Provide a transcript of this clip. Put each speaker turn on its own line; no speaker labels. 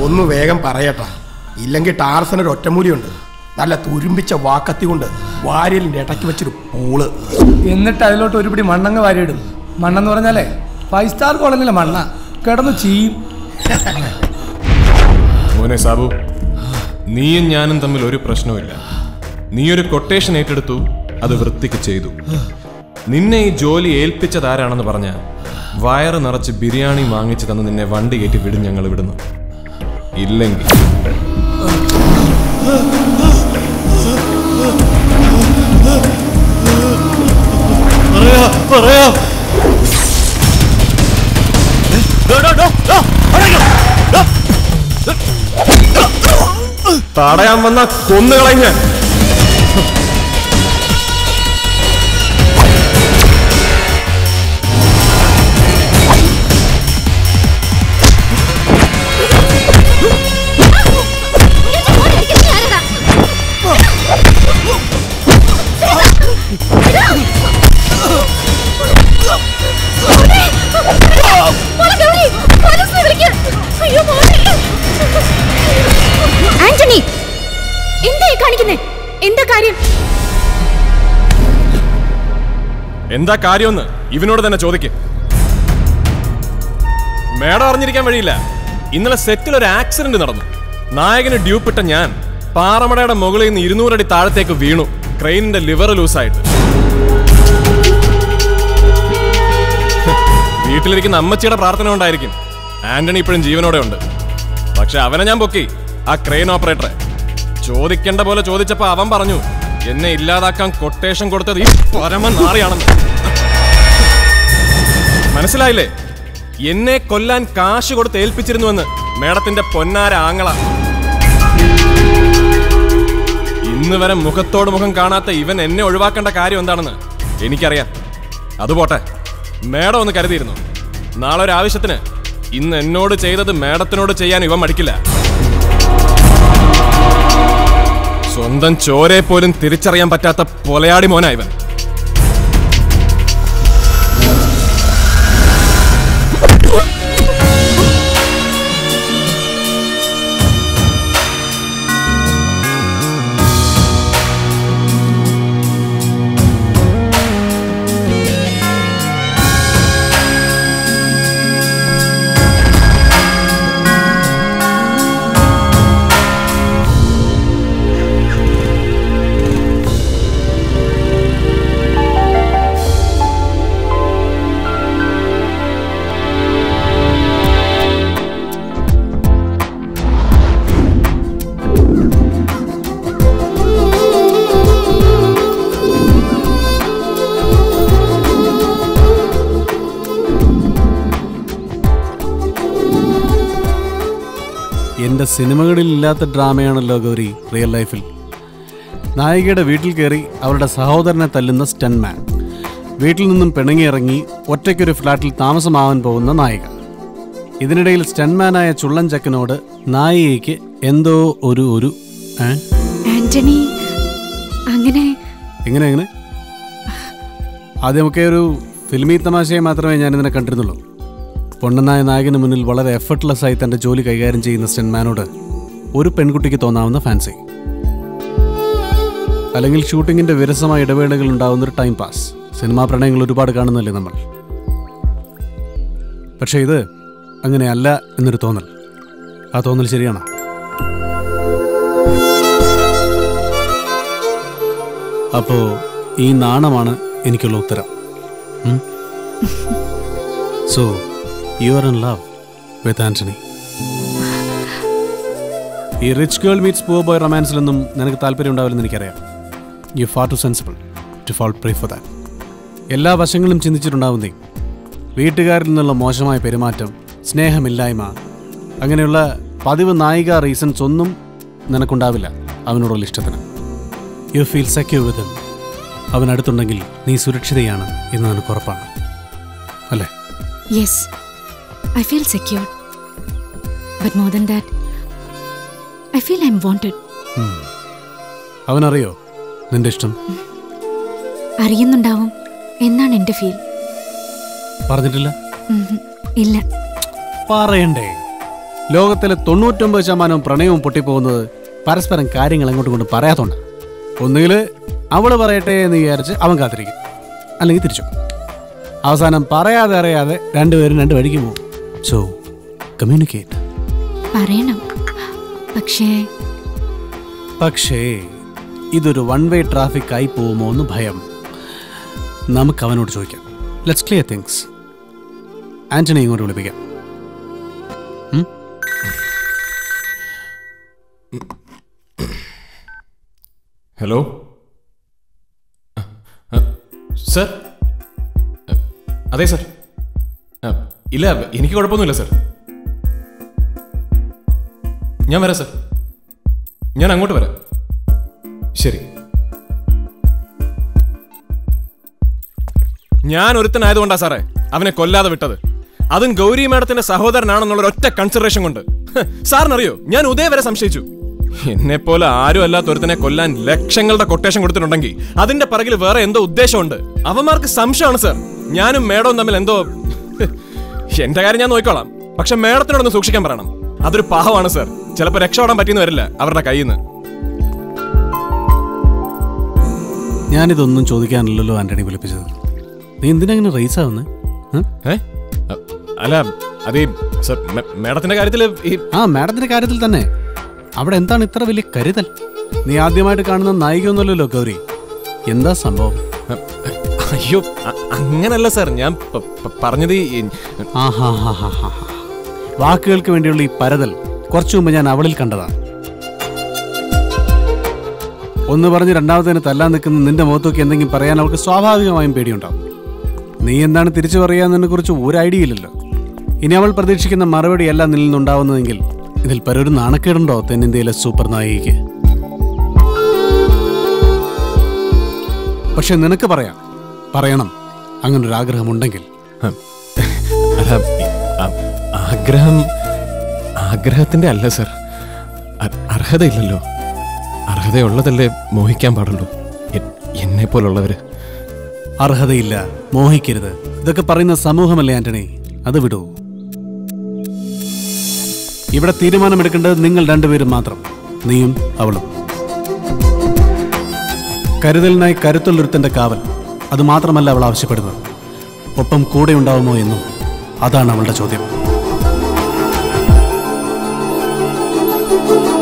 ഒന്ന് വേഗം പറയട്ടാ ഇല്ലെങ്കിൽ ടാർസനൊരു ഒറ്റമൂലിയുണ്ട് നല്ല തുരുമ്പിച്ച വാക്കത്തി കൊണ്ട് വാരിയലിന്റെ ഇടയ്ക്ക് വെച്ചൊരു പൂള്
എന്നിട്ട് അതിലോട്ട് ഒരുപിടി മണ്ണങ്ങ് വാരിയിടും മണ്ണെന്ന് പറഞ്ഞാലേ ഫൈവ് സ്റ്റാർ കോളനിലെ മണ്ണ കിടന്നു ചീയും
മോനെ സാബു നീയും ഞാനും തമ്മിൽ ഒരു പ്രശ്നവുമില്ല നീ ഒരു കൊട്ടേഷൻ ഏറ്റെടുത്തു അത് വൃത്തിക്ക് ചെയ്തു നിന്നെ ഈ ജോലി ഏൽപ്പിച്ചതാരാണെന്ന് പറഞ്ഞ വയറ് നിറച്ച് ബിരിയാണി വാങ്ങിച്ചു തന്ന് നിന്നെ വണ്ടി കയറ്റി വിടും ഞങ്ങൾ ഇവിടുന്ന് ഇല്ലെങ്കിൽ
പറയാ പറയാ
തടയാൻ വന്ന കൊന്നുകളഞ്ഞ
ആന്റണി എന്താ ഈ കാണിക്കുന്നേ എന്താ കാര്യം
എന്താ കാര്യമെന്ന് ഇവനോട് തന്നെ ചോദിക്ക് മേഡം അറിഞ്ഞിരിക്കാൻ വഴിയില്ല ഇന്നലെ സെറ്റിൽ ഒരു ആക്സിഡന്റ് നടന്നു നായകന് ഡ്യൂപ്പിട്ട ഞാൻ പാറമടയുടെ മുകളിൽ നിന്ന് ഇരുന്നൂറടി താഴത്തേക്ക് വീണു ക്രെയിനിന്റെ ലിവർ ലൂസായിട്ട് വീട്ടിലിരിക്കുന്ന അമ്മച്ചിയുടെ പ്രാർത്ഥന കൊണ്ടായിരിക്കും ആന്റണി ഇപ്പോഴും ജീവനോടെ ഉണ്ട് പക്ഷെ അവനെ ഞാൻ പൊക്കി ആ ക്രെയിൻ ഓപ്പറേറ്ററെ ചോദിക്കേണ്ട പോലെ ചോദിച്ചപ്പോ അവൻ പറഞ്ഞു എന്നെ ഇല്ലാതാക്കാൻ കൊട്ടേഷൻ കൊടുത്തത് ഈ പരമ നാറിയാണെന്ന് മനസ്സിലായില്ലേ എന്നെ കൊല്ലാൻ കാശ് കൊടുത്ത് ഏൽപ്പിച്ചിരുന്നുവെന്ന് മേഡത്തിന്റെ പൊന്നാര ആങ്ങള ഇന്ന് വരെ മുഖത്തോട് മുഖം കാണാത്ത ഇവൻ എന്നെ ഒഴിവാക്കേണ്ട കാര്യം എന്താണെന്ന് എനിക്കറിയാം അതുപോട്ടെ മേഡം ഒന്ന് കരുതിയിരുന്നു നാളെ ഒരു ആവശ്യത്തിന് ഇന്ന് എന്നോട് ചെയ്തത് മേഡത്തിനോട് ചെയ്യാൻ ഇവൻ മടിക്കില്ല സ്വന്തം ചോരെ പോലും തിരിച്ചറിയാൻ പറ്റാത്ത പൊലയാടി മോനാ ഇവൻ
എൻ്റെ സിനിമകളിൽ ഇല്ലാത്ത ഡ്രാമയാണല്ലോ ഗൗരി റിയൽ ലൈഫിൽ നായികയുടെ വീട്ടിൽ കയറി അവരുടെ സഹോദരനെ തല്ലുന്ന സ്റ്റൺമാൻ വീട്ടിൽ നിന്നും പിണങ്ങിയിറങ്ങി ഒറ്റയ്ക്കൊരു ഫ്ലാറ്റിൽ താമസമാവാൻ പോകുന്ന നായിക ഇതിനിടയിൽ സ്റ്റൺമാനായ ചുള്ളൻ ചക്കനോട് നായികയ്ക്ക് എന്തോ ഒരു ഒരു ഏ?
ആന്റണി അങ്ങനെ
എങ്ങനെ എങ്ങനെ ആദ്യമൊക്കെ ഒരു ഫിലിമി തമാശയെ മാത്രമേ ഞാൻ ഇതിനെ കണ്ടിരുന്നുള്ളൂ പൊണ്ണനായ നായകന് മുന്നിൽ വളരെ എഫർട്ട്ലെസ് ആയി തന്റെ ജോലി കൈകാര്യം ചെയ്യുന്ന സ്റ്റെൻമാനോട് ഒരു പെൺകുട്ടിക്ക് തോന്നാവുന്ന ഫാൻസി അല്ലെങ്കിൽ ഷൂട്ടിങ്ങിന്റെ വിരസമായ ഇടവേളകൾ ഉണ്ടാവുന്ന ഒരു ടൈം പാസ് സിനിമാ പ്രണയങ്ങൾ ഒരുപാട് കാണുന്നല്ലേ നമ്മൾ പക്ഷേ ഇത് അങ്ങനെയല്ല എന്നൊരു തോന്നൽ ആ തോന്നൽ ശരിയാണോ അപ്പോ ഈ നാണമാണ് എനിക്കുള്ള ഉത്തരം so you are in love with Antony ഈ rich girl meets poor boy റൊമാൻസിലൊന്നും നിനക്ക് താല്പര്യം ഉണ്ടാവില്ലെന്ന് എനിക്കറിയാം you far too sensible to fall prey for that എല്ലാ വശങ്ങളും ചിന്തിച്ചിട്ടുണ്ടാവുന്നേ വീട്ടുകാരിൽ നിന്നുള്ള മോശമായ പെരുമാറ്റം സ്നേഹമില്ലായ്മ അങ്ങനെയുള്ള പതിവ് നായിക റീസൺസ് ഒന്നും നിനക്കുണ്ടാവില്ല അവനോടുള്ള ഇഷ്ടത്തിന് you feel secure with him അവൻ അടുത്തുണ്ടെങ്കിൽ നീ സുരക്ഷിതയാണ് എന്ന് നിനക്ക് ഉറപ്പാണ് അല്ലേ
yes I feel secure but more than that I feel I am wanted
അവനറിയോ നിന്റെ ഇഷ്ടം
അറിയുന്നുണ്ടാവും എന്നാണ് എൻ്റെ ഫീൽ
പറഞ്ഞിട്ടില്ല
ഇല്ല
പറയണ്ടേ ലോകത്തിലെ തൊണ്ണൂറ്റൊമ്പത് ശതമാനവും പ്രണയവും പൊട്ടിപ്പോകുന്നത് പരസ്പരം കാര്യങ്ങൾ അങ്ങോട്ടും കൊണ്ട് പറയാത്തോണ്ട് ഒന്നുകിൽ അവള് പറയട്ടെ എന്ന് വിചാരിച്ച് അവൻ കാത്തിരിക്കും അല്ലെങ്കിൽ തിരിച്ചു അവസാനം പറയാതെ അറിയാതെ രണ്ടുപേരും രണ്ട് വഴിക്ക് പോകും സോ കമ്മ്യൂണിക്കേറ്റ്
പറയണം പക്ഷേ
പക്ഷേ ഇതൊരു വൺ വേ ട്രാഫിക് ആയി പോകുമോ എന്ന് ഭയം നമുക്ക് അവനോട് ചോദിക്കാം ലെറ്റ്സ് ക്ലിയർ തിങ്സ് ആന്റണി ഇങ്ങോട്ട് വിളിപ്പിക്കാം
ഹലോ സർ അതെ സർ ആ, ഇല്ല എനിക്ക് കുഴപ്പമൊന്നുമില്ല സർ ഞാൻ വരാം സർ ഞാൻ അങ്ങോട്ട് വരാം ശരി ഞാൻ ഒരുത്തനായതുകൊണ്ടാ സാറേ അവനെ കൊല്ലാതെ വിട്ടത് അതും ഗൗരി മാഡത്തിന്റെ സഹോദരനാണെന്നുള്ള ഒറ്റ കൺസിഡറേഷൻ കൊണ്ട് ഹ്, സാറിനറിയോ ഞാൻ ഉദയ വരെ സംശയിച്ചു എന്നെ പോലെ ആരും അല്ലാത്ത ഒരുത്തനെ കൊല്ലാൻ ലക്ഷങ്ങളുടെ കൊട്ടേഷൻ കൊടുത്തിട്ടുണ്ടെങ്കിൽ അതിന്റെ പിറകിൽ വേറെ എന്തോ ഉദ്ദേശമുണ്ട് അവന്മാർക്ക് സംശയമാണ് സർ ഞാനും മേഡവും തമ്മിൽ എന്തോ ഹ്, എന്റെ കാര്യം ഞാൻ നോക്കിക്കോളാം പക്ഷെ മേഡത്തിനോടൊന്ന് സൂക്ഷിക്കാൻ പറയണം അതൊരു പാവമാണ് സർ ചിലപ്പോൾ രക്ഷപ്പെടാൻ പറ്റിയെന്ന് വരില്ല അവരുടെ കയ്യിൽ നിന്ന്
ഞാനിതൊന്നും ചോദിക്കാനല്ലല്ലോ ആന്റണി വിളിപ്പിച്ചത് നീ എന്തിനാ ഇങ്ങനെ റേസ് ആവുന്നത്
ഏ അ- അല്ല അതേ സർ മേ- മേഡത്തിന്റെ കാര്യത്തിൽ ഈ
ആ മാഡത്തിന്റെ കാര്യത്തിൽ തന്നെ അവിടെ എന്താണ് ഇത്ര വലിയ കരുതൽ നീ ആദ്യമായിട്ട് കാണുന്ന നായികയൊന്നുമല്ലല്ലോ ഗൗരി എന്താ സംഭവം
അ- അയ്യോ അ- അങ്ങനല്ല സാർ ഞാൻ പ- പ- പറഞ്ഞത് ഈ
ആഹാഹാഹാഹാ. വാക്കുകൾക്ക് വേണ്ടിയുള്ള ഈ പരതൽ കുറച്ചു മുമ്പ് ഞാൻ അവളിൽ കണ്ടതാണ് ഒന്ന് പറഞ്ഞ് രണ്ടാമത്തേന് തല്ലാൻ നിൽക്കുന്ന നിന്റെ മുഖത്തൊക്കെ എന്തെങ്കിലും പറയാൻ അവൾക്ക് സ്വാഭാവികമായും പേടിയുണ്ടാവും നീ എന്താണ് തിരിച്ചു പറയാന്നതിനെ കുറിച്ച് ഒരു ഐഡിയ ഇല്ലല്ലോ ഇനി അവൾ പ്രതീക്ഷിക്കുന്ന മറുപടി അല്ല നിന്നിൽ നിന്നുണ്ടാവുന്നതെങ്കിൽ ഇതിൽ പരൊരു നാണക്കേടുണ്ടോ തെന്നിന്ത്യയിലെ സൂപ്പർ നായികയ്ക്ക് പക്ഷെ നിനക്ക് പറയാം പറയണം അങ്ങനൊരു ആഗ്രഹമുണ്ടെങ്കിൽ
അല്ല ഈ ആ- ആഗ്രഹം ആഗ്രഹത്തിന്റെ അല്ല സർ അ- അർഹതയില്ലല്ലോ അർഹതയുള്ളതല്ലേ മോഹിക്കാൻ പാടുള്ളൂ എ- എന്നെ പോലുള്ളവര്
അർഹതയില്ല മോഹിക്കരുത് ഇതൊക്കെ പറയുന്ന സമൂഹമല്ലേ ആന്റണി അത് വിടൂ ഇവിടെ തീരുമാനമെടുക്കേണ്ടത് നിങ്ങൾ രണ്ടുപേരും മാത്രം നീയും അവളും കരുതലിനായി കരുത്തുള്ളൊരുത്തന്റെ കാവൽ അത് മാത്രമല്ല അവൾ ആവശ്യപ്പെടുന്നത് ഒപ്പം കൂടെ ഉണ്ടാവുമോ എന്നും അതാണ് അവളുടെ ചോദ്യം